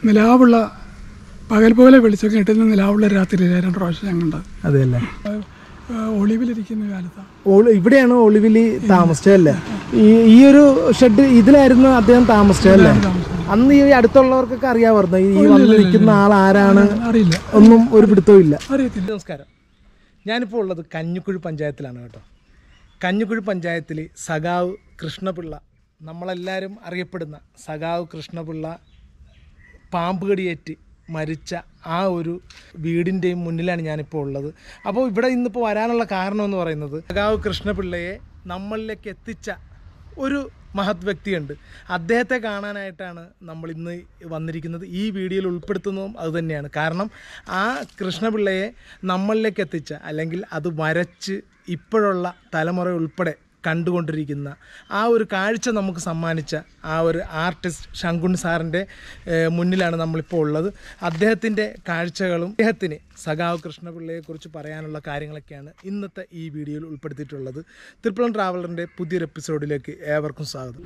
നിലാവുള്ള പകൽ പോലെ വെളിച്ചം കിട്ടുന്ന നിലാവുള്ള രാത്രി രണ്ട് പ്രാവശ്യം ഞാൻ കണ്ടത് അതെയല്ലേ അത്, ആ, ഒളിവിലിരിക്കുന്ന കാലത്താണ് ഒളി ഇവിടെയാണ് ഒളിവിലി താമസിച്ചതല്ലേ ഈ ഈ ഒരു ഷെഡ് ഇതിലായിരുന്നു അദ്ദേഹം താമസിച്ചതല്ലേ അന്ന് ഈ അടുത്തുള്ളവർക്കൊക്കെ അറിയാമായിരുന്നു ഈ വന്ന് നിൽക്കുന്ന ആൾ ആരാണ് അറിയില്ല ഒന്നും ഒരു പിടുത്തവും ഇല്ല അറിയത്തില്ല നമസ്കാരം ഞാനിപ്പോൾ ഉള്ളത് കഞ്ഞിക്കുഴി പഞ്ചായത്തിലാണ് കേട്ടോ കഞ്ഞിക്കുഴി പഞ്ചായത്തിൽ സഖാവ് കൃഷ്ണപിള്ള നമ്മളെല്ലാവരും അറിയപ്പെടുന്ന സഖാവ് കൃഷ്ണപിള്ള പാമ്പ് കടിയേറ്റ് മരിച്ച ആ ഒരു വീടിൻ്റെയും മുന്നിലാണ് ഞാനിപ്പോൾ ഉള്ളത് അപ്പോൾ ഇവിടെ ഇന്നിപ്പോൾ വരാനുള്ള കാരണം എന്ന് പറയുന്നത് സഖാവ് കൃഷ്ണപിള്ളയെ നമ്മളിലേക്ക് എത്തിച്ച ഒരു മഹത് വ്യക്തിയുണ്ട് അദ്ദേഹത്തെ കാണാനായിട്ടാണ് നമ്മൾ ഇന്ന് വന്നിരിക്കുന്നത് ഈ വീഡിയോയിൽ ഉൾപ്പെടുത്തുന്നതും അതുതന്നെയാണ് കാരണം ആ കൃഷ്ണപിള്ളയെ നമ്മളിലേക്ക് എത്തിച്ച അല്ലെങ്കിൽ അത് വരച്ച് ഇപ്പോഴുള്ള തലമുറ ഉൾപ്പെടെ കണ്ടുകൊണ്ടിരിക്കുന്ന ആ ഒരു കാഴ്ച നമുക്ക് സമ്മാനിച്ച ആ ഒരു ആർട്ടിസ്റ്റ് ശങ്കുണ്ണി സാറിൻ്റെ ഏഹ്, മുന്നിലാണ് നമ്മളിപ്പോൾ ഉള്ളത് അദ്ദേഹത്തിൻ്റെ കാഴ്ചകളും അദ്ദേഹത്തിന് സഖാവ് കൃഷ്ണപിള്ളയെക്കുറിച്ച് പറയാനുള്ള കാര്യങ്ങളൊക്കെയാണ് ഇന്നത്തെ ഈ വീഡിയോയിൽ ഉൾപ്പെടുത്തിയിട്ടുള്ളത് തിരുപ്പളം ട്രാവലറിൻ്റെ പുതിയൊരു എപ്പിസോഡിലേക്ക് ഏവർക്കും സ്വാഗതം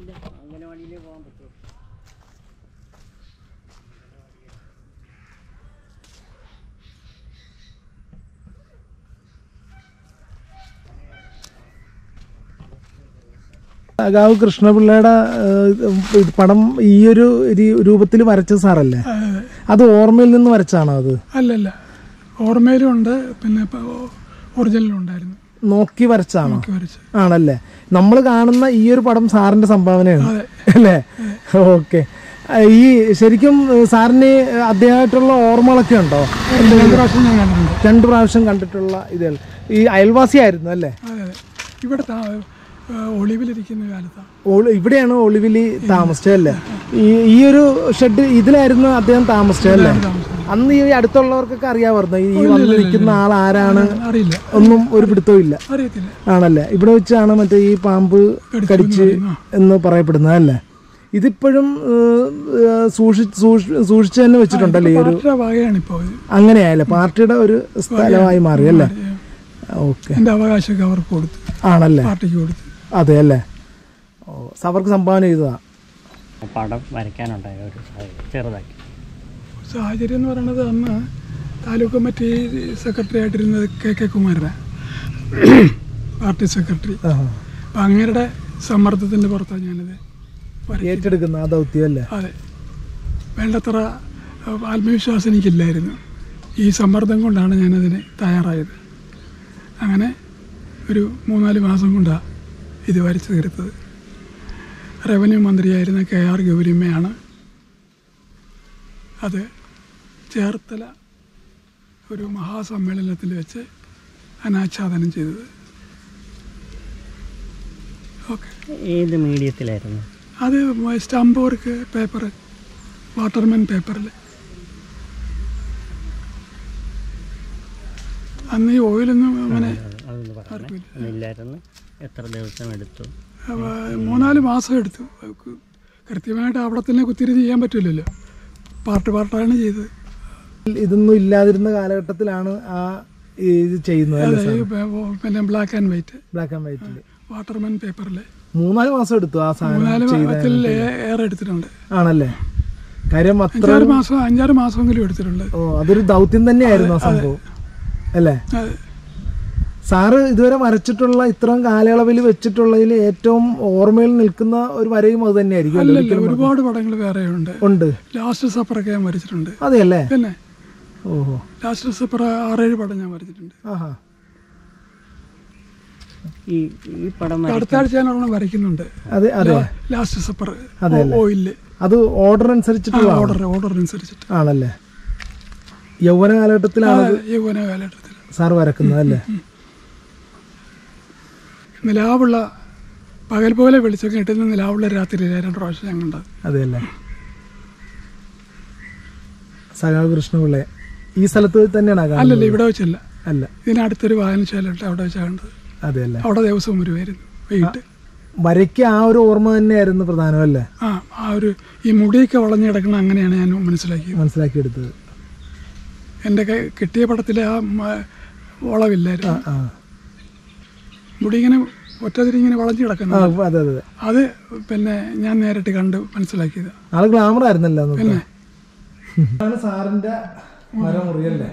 സഖാവ് കൃഷ്ണപിള്ളയുടെ ഏഹ്, ഇത് പടം ഈ ഒരു രൂപത്തിൽ വരച്ച സാറല്ലേ അത് ഓർമ്മയിൽ നിന്ന് വരച്ചാണോ അത് അല്ലല്ല ഓർമ്മയിലും ഉണ്ട് പിന്നെ ഒറിജിനലും ഉണ്ടായിരുന്നു നോക്കി വരച്ചാണോ ഒക്കെ വരച്ച് ആണല്ലേ നമ്മൾ കാണുന്ന ഈ ഒരു പടം സാറിന്റെ സംഭാവനയാണ് അല്ലേ ഓക്കെ ഈ ശരിക്കും ഏഹ്, സാറിന് അദ്ദേഹമായിട്ടുള്ള ഓർമ്മകളൊക്കെ ഉണ്ടോ രണ്ട് പ്രാവശ്യം ഞാൻ കണ്ടിട്ടുണ്ട് രണ്ട് പ്രാവശ്യം കണ്ടിട്ടുള്ള ഇതുകൾ ഈ അയൽവാസിയായിരുന്നു അല്ലേ അതെ അതെ ഇവിടെ താ- ആ, ഒളിവിലിരിക്കുന്ന കാലത്താണ് ഒളി- ഇവിടെയാണ് ഒളിവിലി താമസിച്ചതല്ലേ ഈ ഈ ഒരു ഷെഡ് ഇതിലായിരുന്നു അദ്ദേഹം താമസിച്ചതല്ലേ അന്ന് ഈ അടുത്തുള്ളവർക്കൊക്കെ അറിയാമായിരുന്നു ഈ വന്ന് നിൽക്കുന്ന ആൾ ആരാണ് അറിയില്ല ഒന്നും ഒരു പിടുത്തവും ഇല്ല അറിയത്തില്ല ആണല്ലേ ഇവിടെ വെച്ചാണ് മറ്റേ ഈ പാമ്പ് കടിച്ച് എന്ന് പറയപ്പെടുന്നത് അല്ലേ ഇതിപ്പോഴും ഏഹ്, ഏഹ്, സൂക്ഷി- സൂക്ഷി- സൂക്ഷിച്ച് തന്നെ വെച്ചിട്ടുണ്ടല്ലേ ഈ ഒരു പാർട്ടിയുടെ വകയാണ് ഇപ്പോൾ ഇത് അങ്ങനെയായല്ലേ പാർട്ടിയുടെ ഒരു സ്ഥലമായി മാറി അല്ലേ ഓക്കെ എൻ്റെ അവകാശമൊക്കെ അവർക്ക് കൊടുത്തു ആണല്ലേ പാർട്ടിക്ക് കൊടുത്തു അതെ അല്ലേ ഓ അവർക്ക് സംഭാവന ചെയ്തതാ പടം വരയ്ക്കാനുണ്ടായ ഒരു സാഹചര്യം ചെറുതാക്കി സാഹചര്യം എന്ന് പറയുന്നത് അന്ന് താലൂക്ക് കമ്മിറ്റി സെക്രട്ടറി ആയിട്ടിരുന്നത് കെ കെ കുമാരനാണ് പാർട്ടി സെക്രട്ടറി ആഹാ. അപ്പം അങ്ങേരുടെ സമ്മർദ്ദത്തിൻ്റെ പുറത്താണ് ഞാനിത് വരയ്ക്കുന്നത് ഏറ്റെടുക്കുന്ന ആ ദൗത്യം അല്ലേ അതെ വേണ്ടത്ര അഹ്, ആത്മവിശ്വാസം എനിക്കില്ലായിരുന്നു ഈ സമ്മർദ്ദം കൊണ്ടാണ് ഞാനതിന് തയ്യാറായത് അങ്ങനെ ഒരു മൂന്നാല് മാസം കൊണ്ടാണ് ഇത് വരച്ചു തീർത്തത് റവന്യൂ മന്ത്രിയായിരുന്ന കെ ആർ ഗൗരിയമ്മയാണ് അത് ചേർത്തല ഒരു മഹാസമ്മേളനത്തിൽ വെച്ച് അനാച്ഛാദനം ചെയ്തത് ഓക്കെ ഏത് മീഡിയത്തിലായിരുന്നു അത് സ്റ്റാമ്പ് വർക്ക് പേപ്പർ വാട്ടർമെൻ പേപ്പറിൽ അന്ന് ഈ ഓയിലൊന്നും അങ്ങനെ അതൊന്ന് പറഞ്ഞേ അതില്ലായിരുന്നു എത്ര ദിവസം എടുത്തു അവ മൂന്നാല് മാസം എടുത്തു അവക്ക് കൃത്യമായിട്ട് അവിടെ തന്നെ കുത്തിരുന്ന് ചെയ്യാൻ പറ്റില്ലല്ലോ പാർട്ട് പാർട്ടാണ് ചെയ്തത് ഇതൊന്നും ഇല്ലാതിരുന്ന കാലഘട്ടത്തിലാണ് ആ ഇത് ചെയ്യുന്നത് അല്ലേ അതെ ഈ പ- പിന്നെ black and white black and വൈറ്റിൽ വാട്ടർമെൻ പേപ്പറിൽ മൂന്നാല് മാസം എടുത്തു ആ സാധനം മൂന്നാല് ചെയ്ത മാസത്തിൽ ഏറെ എടുത്തിട്ടുണ്ട് ആണല്ലേ കാര്യം അത്ര അഞ്ചാറ് മാസം അഞ്ചാറ് മാസമെങ്കിലും എടുത്തിട്ടുണ്ട് ഓ അതൊരു ദൗത്യം തന്നെയായിരുന്നു ആ സംഭവം അല്ലേ അതെ. സാറ് ഇതുവരെ വരച്ചിട്ടുള്ള ഇത്രയും കാലയളവിൽ വെച്ചിട്ടുള്ളതിൽ ഏറ്റവും ഓർമ്മയിൽ നിൽക്കുന്ന ഒരു വരയും അത് തന്നെയായിരിക്കും അല്ലേ? അല്ലല്ല ഒരുപാട് പടങ്ങൾ വേറെയുണ്ട് ഉണ്ട് ലാസ്റ്റ് സപ്പറൊക്കെ ഞാൻ വരച്ചിട്ടുണ്ട് അതെയല്ലേ പിന്നെ ഓഹോ ലാസ്റ്റ് സപ്പർ ആറേഴ് പടം ഞാൻ വരച്ചിട്ടുണ്ട് ആഹാ ഈ ഈ പടം വര- അടുത്ത ആഴ്ച ഞാൻ ഒരെണ്ണം വരയ്ക്കുന്നുണ്ട് അതെ അതെ ലാസ്റ്റ് സപ്പർ അതെയല്ലേ? ഓയില് അത് ഓർഡർ അനുസരിച്ചിട്ടുള്ള ഓർഡർ ഓർഡർ അനുസരിച്ചിട്ട് ആണല്ലേ യൗവന കാലഘട്ടത്തിലാണ് യൗവന കാലഘട്ടത്തിൽ സാർ വരക്കുന്നത് അല്ലേ നിലാവുള്ള പകൽ പോലെ വെളിച്ചം കിട്ടുന്ന നിലാവുള്ള രാത്രി രണ്ട് പ്രാവശ്യം ഞാൻ കണ്ടത് അതെയല്ലേ സഖാവ് കൃഷ്ണപിള്ളയെ ഈ സ്ഥലത്ത് തന്നെയാണ് ആ കാണുന്നത് അല്ലല്ല ഇവിടെ വെച്ചല്ല അല്ല ഇതിനടുത്തൊരു വായനശാല ഉണ്ട് അവിടെ വെച്ചാണ് കണ്ടത് അതെയല്ലേ അവിടെ ദിവസവും വരുമായിരുന്നു വൈകിട്ട് വരയ്ക്ക് ആ ഒരു ഓർമ്മ തന്നെയായിരുന്നു പ്രധാനം അല്ലേ ആ ആ ഒരു ഈ മുടിയൊക്കെ വളഞ്ഞു കിടക്കണം അങ്ങനെയാണ് ഞാൻ മനസ്സിലാക്കിയത് മനസ്സിലാക്കിയെടുത്തത് എൻ്റെ കൈ കിട്ടിയ പടത്തിലെ ആ മ- വളവില്ലായിരുന്നു ആ മുടി ഇങ്ങനെ ഒറ്റതിരിങ്ങനെ വളഞ്ഞു കിടക്കുന്നു ആ അതെ അതെ അതെ അത് പിന്നെ ഞാൻ നേരിട്ട് കണ്ട് മനസ്സിലാക്കിയത് ആള് ഗ്ലാമർ ആയിരുന്നല്ലോ അന്നത്തെ പിന്നെ ആണ് സാറിന്റെ മരമുറിയല്ലേ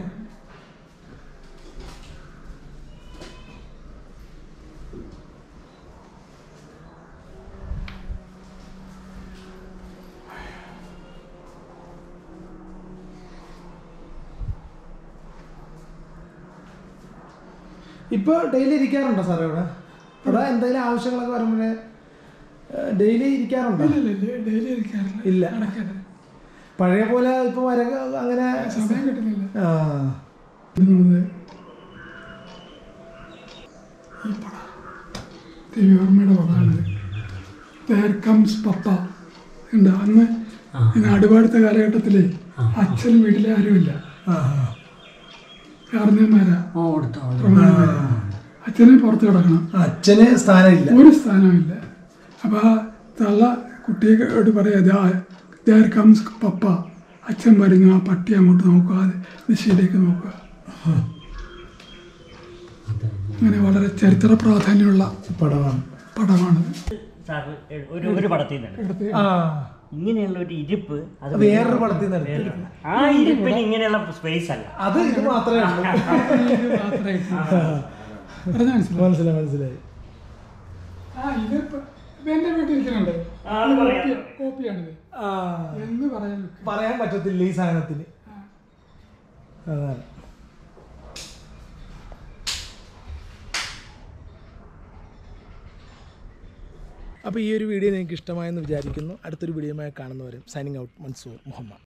ഇപ്പൊ ഡെയിലി ഇരിക്കാറുണ്ടോ സാറേ ഇവിടെ ഇവിടെ എന്തെങ്കിലും ആവശ്യങ്ങളൊക്കെ വരുമ്പോഴേ ഡെയിലി ഇരിക്കാറുണ്ടോ ഡെയിലി ഇരിക്കാറില്ല ഇല്ല നടക്കാതെ പഴയ പോലെ ഇപ്പൊ മരം അങ്ങനെ സമയം കിട്ടുന്നില്ല ആ എന്നുള്ളത് ഈ പടം രവിവർമ്മയുടെ പടമാണിത് ദർ കംസ് പപ്പ ഉണ്ട് അന്ന് ഇന്ന് അടുപാടുത്ത കാലഘട്ടത്തില് അച്ഛനും വീട്ടിലെ ആരുമില്ല ആ കാരണന്മാരാ ഓ കൊടുത്തോ പ്രമാണിമാരാ അച്ഛനെ പുറത്ത് കിടക്കണം അച്ഛന് സ്ഥാനമില്ല ഒരു സ്ഥാനമില്ല അപ്പോൾ ആ തള്ള കുട്ടിയോട് പറയാ ദർ കംസ് പപ്പ അച്ഛൻ വരുന്നു ആ പട്ടി അങ്ങോട്ട് നോക്കുക ആ ദിശയിലേക്ക് നോക്കുക അങ്ങനെ വളരെ ചരിത്ര പ്രാധാന്യമുള്ള പടമാണ് പടമാണിത് സാറ് ഒരു ഒരു പടത്തിൽ നിന്ന് എടുത്ത് ആ ഇങ്ങനെയുള്ള ഒരു ഇരിപ്പ് അത് വേറൊരു പടത്തിൽ നിന്ന് എടുത്തത്. വേറൊരു- ആ ഇരിപ്പിന് ഇങ്ങനെയുള്ള സ്പേസ് അല്ല അത് ഇത് മാത്രമേ ഉള്ളൂ ഇത് മാത്രമായിട്ട് പറഞ്ഞ മനസ്സിലായി മനസ്സിലായി മനസ്സിലായി ആ ഇത് ഇപ്പൊ എന്റെ വീട്ടിൽ ഇരിക്കുന്നുണ്ട് ആ, അത് പറയാം. കോപ്പി- കോപ്പിയാണിത് ആ എന്ന് പറയാൻ പറയാൻ പറ്റത്തില്ല ഈ സാധനത്തിന് അതാണ് അപ്പോൾ ഈ ഒരു വീഡിയോ നിങ്ങൾക്ക് ഇഷ്ടമായെന്ന് വിചാരിക്കുന്നു അടുത്തൊരു വീഡിയോയുമായി കാണുന്നവരും സൈനിങ് ഔട്ട് മൻസൂർ മുഹമ്മദ്